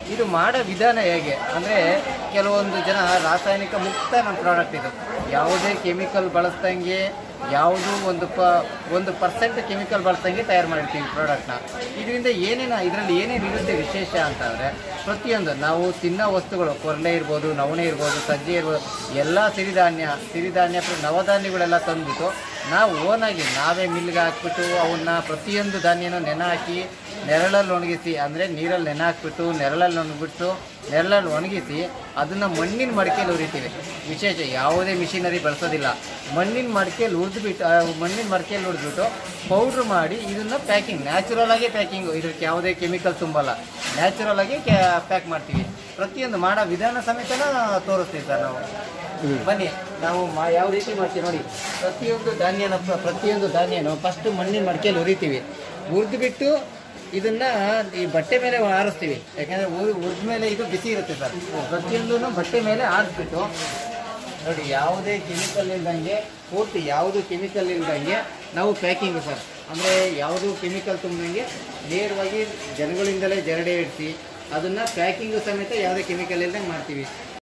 ಇದು ಮಾಡೋ ವಿಧಾನ ಹೇಗೆ ಅಂದರೆ ಕೆಲವೊಂದು ಜನ ರಾಸಾಯನಿಕ ಮುಕ್ತ ನಮ್ಮ ಪ್ರಾಡಕ್ಟ್ ಇದು ಯಾವುದೇ ಕೆಮಿಕಲ್ ಬಳಸ್ದಂಗೆ ಯಾವುದೂ ಒಂದು ಪ ಒಂದು ಪರ್ಸೆಂಟ್ ಕೆಮಿಕಲ್ ಬಳಸ್ದಂಗೆ ತಯಾರು ಮಾಡಿರ್ತೀವಿ ಪ್ರಾಡಕ್ಟ್ನ ಇದರಿಂದ ಏನೇನು ಇದರಲ್ಲಿ ಏನೇನು ಇರುತ್ತೆ ವಿಶೇಷ ಅಂತಂದರೆ ಪ್ರತಿಯೊಂದು ನಾವು ತಿನ್ನೋ ವಸ್ತುಗಳು ಕೊರಲೆ ಇರ್ಬೋದು ನವಣೆ ಇರ್ಬೋದು ಸಜ್ಜೆ ಇರ್ಬೋದು ಎಲ್ಲ ಸಿರಿಧಾನ್ಯ ಸಿರಿಧಾನ್ಯ ಪ್ರ- ನವಧಾನ್ಯಗಳೆಲ್ಲ ತಂದ್ಬಿಟ್ಟು ನಾವು ಓನಾಗಿ ನಾವೇ ಮಿಲ್ಗೆ ಹಾಕ್ಬಿಟ್ಟು ಅವನ್ನ ಪ್ರತಿಯೊಂದು ಧಾನ್ಯನೂ ನೆನೆ ಹಾಕಿ ನೆರಳಲ್ಲಿ ಒಣಗಿಸಿ ಅಂದರೆ ನೀರಲ್ಲಿ ನೆನೆ ಹಾಕ್ಬಿಟ್ಟು ನೆರಳಲ್ಲಿ ಒಣಗಿಬಿಟ್ಟು ನೆರಳಲ್ಲಿ ಒಣಗಿಸಿ ಅದನ್ನು ಮಣ್ಣಿನ ಮಡಿಕೆಯಲ್ಲಿ ಉರಿತೀವಿ ವಿಶೇಷ ಯಾವುದೇ ಮಿಷಿನರಿ ಬಳಸೋದಿಲ್ಲ ಮಣ್ಣಿನ ಮಡಿಕೆಯಲ್ಲಿ ಹುರಿದ್ಬಿಟ್ಟು ಆ, ಮಣ್ಣಿನ ಮಡಿಕೆಯಲ್ಲಿ ಹುರಿದ್ಬಿಟ್ಟು ಪೌಡ್ರ್ ಮಾಡಿ ಇದನ್ನು ಪ್ಯಾಕಿಂಗ್ ನ್ಯಾಚುರಲ್ ಆಗಿ ಪ್ಯಾಕಿಂಗು ಇದಕ್ಕೆ ಯಾವುದೇ ಕೆಮಿಕಲ್ ತುಂಬಲ್ಲ ನ್ಯಾಚುರಲ್ ಆಗಿ ಪ್ಯಾಕ್ ಮಾಡ್ತೀವಿ ಪ್ರತಿಯೊಂದು ಮಾಡೋ ವಿಧಾನ ಸಮೇತನ ತೋರಿಸ್ತೀವಿ ಸರ್ ನಾವು ಬನ್ನಿ ನಾವು ಮಾ ಯಾವ ರೀತಿ ಮಾಡ್ತೀವಿ ನೋಡಿ ಪ್ರತಿಯೊಂದು ಧಾನ್ಯನ ಪ್ರ- ಪ್ರತಿಯೊಂದು ಧಾನ್ಯನು ಫಸ್ಟ್ ಮಣ್ಣಿನ ಮಡಿಕೆಯಲ್ಲಿ ಹುರಿತೀವಿ ಹುರಿದ್ಬಿಟ್ಟು ಇದನ್ನ ಈ ಬಟ್ಟೆ ಮೇಲೆ ಆರಿಸ್ತೀವಿ ಯಾಕಂದ್ರೆ ಹುರಿದ ಮೇಲೆ ಇದು ಬಿಸಿ ಇರುತ್ತೆ ಸರ್ ಪ್ರತಿಯೊಂದೂ ಬಟ್ಟೆ ಮೇಲೆ ಆರಿಸ್ಬಿಟ್ಟು ನೋಡಿ ಯಾವುದೇ ಕೆಮಿಕಲ್ ಇಲ್ದಂಗೆ ಪೂರ್ತಿ ಯಾವುದು ಕೆಮಿಕಲ್ ಇಲ್ದಂಗೆ ನಾವು ಪ್ಯಾಕಿಂಗ್ ಸರ್ ಅಂದರೆ ಯಾವುದು ಕೆಮಿಕಲ್ ತುಂಬಿದಂಗೆ ನೇರವಾಗಿ ಜನಗಳಿಂದಲೇ ಜರಡೆ ಇಡಿಸಿ ಅದನ್ನು ಪ್ಯಾಕಿಂಗು ಸಮೇತ ಯಾವುದೇ ಕೆಮಿಕಲ್ ಇಲ್ದಂಗೆ ಮಾಡ್ತೀವಿ